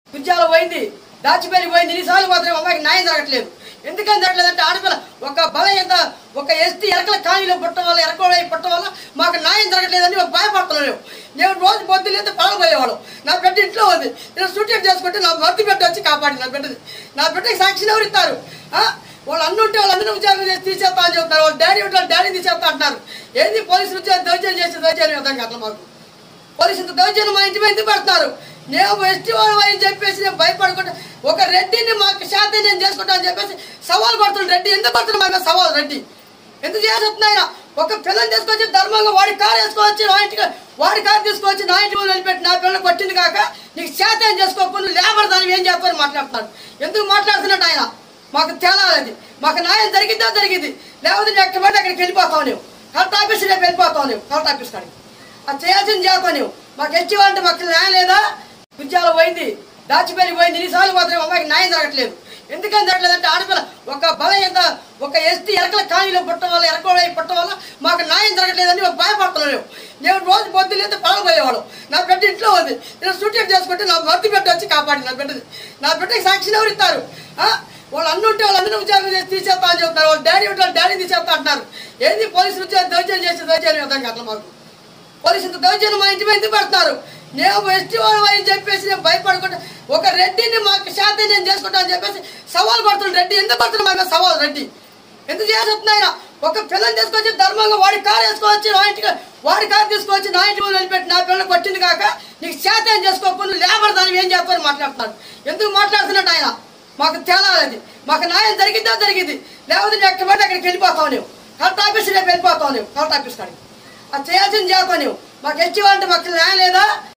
ఉద్యాల పోయింది దాచిపల్లి పోయింది ఇన్నిసార్లు మాత్రం అమ్మాయికి న్యాయం జరగట్లేదు ఎందుకని జరగట్లేదంటే ఆడపిల్ల ఒక బలహీనత ఒక ఎస్టీ ఎరకల కానీలో పుట్టడం వల్ల ఎరకలై పుట్టడం వల్ల మాకు న్యాయం జరగట్లేదని మేము భయపడుతున్నాం మేము రోజు పొద్దు లేదా పడకపోయేవాళ్ళం నా బిడ్డ ఇంట్లో ఉంది నేను షూటింగ్ చేసుకుంటే నా మర్తి బిడ్డ వచ్చి కాపాడి నా బిడ్డది నా బిడ్డకి సాక్షిని ఎవరు ఇస్తారు ఆ? వాళ్ళు అన్ని ఉంటే వాళ్ళు అందరూ ఉద్యోగం చేసి తీసేస్తా అని చెప్తారు వాళ్ళు డాడీ ఉంటే వాళ్ళ డాడీ తీసేస్తా అంటున్నారు ఏంది పోలీసులు ఉద్యోగం దౌర్జన్యం చేసి దౌర్జన్యం అర్థం కాదు మాకు పోలీసులు దౌర్జన్యం మా ఇంటి మీద ఎందుకు పడుతున్నారు నేను ఎస్టీ వాళ్ళు అని చెప్పేసి నేను భయపడకుండా ఒక రెడ్డిని మాకు శాతం నేను చేసుకుంటా అని చెప్పేసి సవాల్ పడుతున్నాడు రెడ్డి ఎందుకు పడుతున్నాడు మా మీద సవాల్ రెడ్డి ఎందుకు చేస్తున్నాయి ఆయన ఒక పిల్లని తీసుకొచ్చి ధర్మంగా వాడి కారు వేసుకోవచ్చు నా ఇంటికి వాడి కారు తీసుకొచ్చి నా ఇంటి ముందు నిలబెట్టి నా పిల్లలు కొట్టింది కాక నీకు శాతం చేసుకోకుండా లేబర్ దాన్ని ఏం చేస్తారని మాట్లాడుతున్నాడు ఎందుకు మాట్లాడుతున్నాడు ఆయన మాకు తేలాలి మాకు న్యాయం జరిగిందా జరిగింది లేకపోతే నేను ఎక్కడ పడితే అక్కడికి వెళ్ళిపోతావు నువ్వు కలెక్టర్ ఆఫీస్ రేపు వెళ్ళిపోతావు నువ్వు కలెక్టర్ ఆఫీస్ కాడికి అది చేయాల్సింది చేస్తావు నువ్వు మాకు హెచ్చి అంటే మాకు న్యాయం లేదా ఉద్యాల పోయింది దాచిపల్లి పోయింది ఇన్నిసార్లు మాత్రం అమ్మాయికి న్యాయం జరగట్లేదు ఎందుకని జరగట్లేదంటే ఆడపిల్ల ఒక బలహీనత ఒక ఎస్టీ ఎరకల కానీలో పుట్టడం వల్ల ఎరకలై పుట్టడం వల్ల మాకు న్యాయం జరగట్లేదని మేము భయపడుతున్నాం మేము రోజు పొద్దు లేదా పడకపోయేవాళ్ళం నా బిడ్డ ఇంట్లో ఉంది నేను షూటింగ్ చేసుకుంటే నా మర్తి బిడ్డ వచ్చి కాపాడి నా బిడ్డది నా బిడ్డకి సాక్షిని ఎవరు ఇస్తారు ఆ? వాళ్ళు అన్ని ఉంటే వాళ్ళు అందరూ ఉద్యోగం చేసి తీసేస్తా అని చెప్తారు వాళ్ళు డాడీ ఉంటే వాళ్ళ డాడీ తీసేస్తా అంటున్నారు ఏంది పోలీసులు ఉద్యోగం దౌర్జన్యం చేసి దౌర్జన్యం అర్థం కాదు మాకు పోలీసులు దౌర్జన్యం మా ఇంటి మీద ఎందుకు పడుతున్నారు నేను ఎస్టీ వాళ్ళు అని చెప్పేసి నేను భయపడకుండా ఒక రెడ్డిని మాకు శాతం నేను చేసుకుంటా అని చెప్పేసి సవాల్ పడుతున్నాడు రెడ్డి ఎందుకు పడుతున్నాడు మా మీద సవాల్ రెడ్డి ఎందుకు చేస్తున్నాయి ఆయన ఒక పిల్లని తీసుకొచ్చి ధర్మంగా వాడి కారు వేసుకోవచ్చు నా ఇంటికి వాడి కారు తీసుకొచ్చి నా ఇంటి ముందు నిలబెట్టి నా పిల్లలు కొట్టింది కాక నీకు శాతం చేసుకోకుండా లేబర్ దాన్ని ఏం చేస్తారని మాట్లాడుతున్నాడు ఎందుకు మాట్లాడుతున్నాడు ఆయన మాకు తేలాలి మాకు న్యాయం జరిగిందా జరిగింది లేకపోతే నేను ఎక్కడ పడితే అక్కడికి వెళ్ళిపోతావు నువ్వు కలెక్టర్ ఆఫీస్ రేపు వెళ్ళిపోతావు నువ్వు కలెక్టర్ ఆఫీస్ కాడికి అది చేయాల్సింది చేస్తావు నువ్వు మాకు హెచ్చి అంటే మాకు న్యాయం లేదా